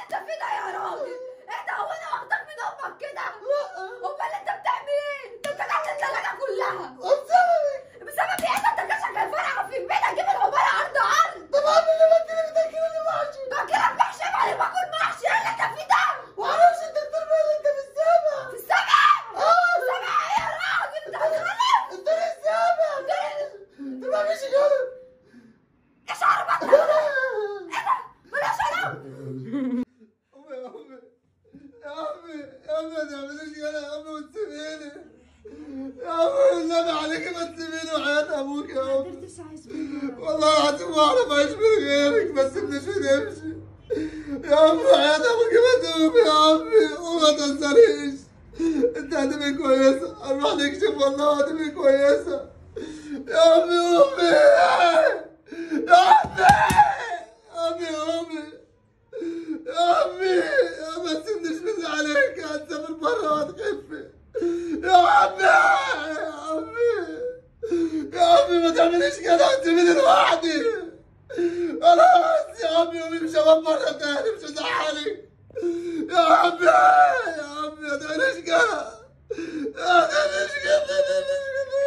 انت في ده يا راجل ايه ده هو انا واخدك من امك كده امال انت بتعمل ايه انت فتحت الثلاجه كلها بسبب ايه ده انت كان شغال فرع في البيت اجيب العماره عرض عرض طب اعمل ايه ما انت اللي بتاكلني محشي باكلك محشي بعد ما اكل محشي ايه اللي انت في ده معرفش انت التربيه اللي انت في السابع في السبع في السبع ايه يا راجل انت بتخلف انت ليه السابع انت ما فيش جنب ايه شعر بطل ايه ده ملوش علاقه امي يا امي يا امي يا امي ما تعمليش كده يا امي وتسيبيني يا امي النبي عليكي ما تسيبيني وحياة ابوك يا امي قدرتش اعيش منه والله العظيم ما اعرف اعيش من غيرك ما تسيبنيش ونمشي يا امي حياة ابوك ما تقوم يا امي وما تنسانيش انت هتبقي كويسة هنروح نكشف والله هتبقي كويسة يا امي امي يا امي امي يا امي يا امي يا ما تسيبنيش من عليك هتسافر بره وهتخفي يا عمي يا عمي يا عمي ما تعمليش كده وتسيبيني لوحدي خلاص يا عمي قومي مش هبقى مرة تاني مش هزعلك يا عمي يا عمي ما تعمليش كده ما تعمليش كده ما تعمليش كده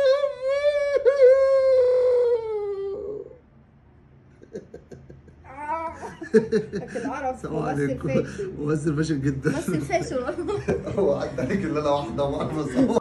القرف السلام عليكم ممثل فاشل جدا ممثل فاشل هو عدى عليك اللي انا واحده وانا بصور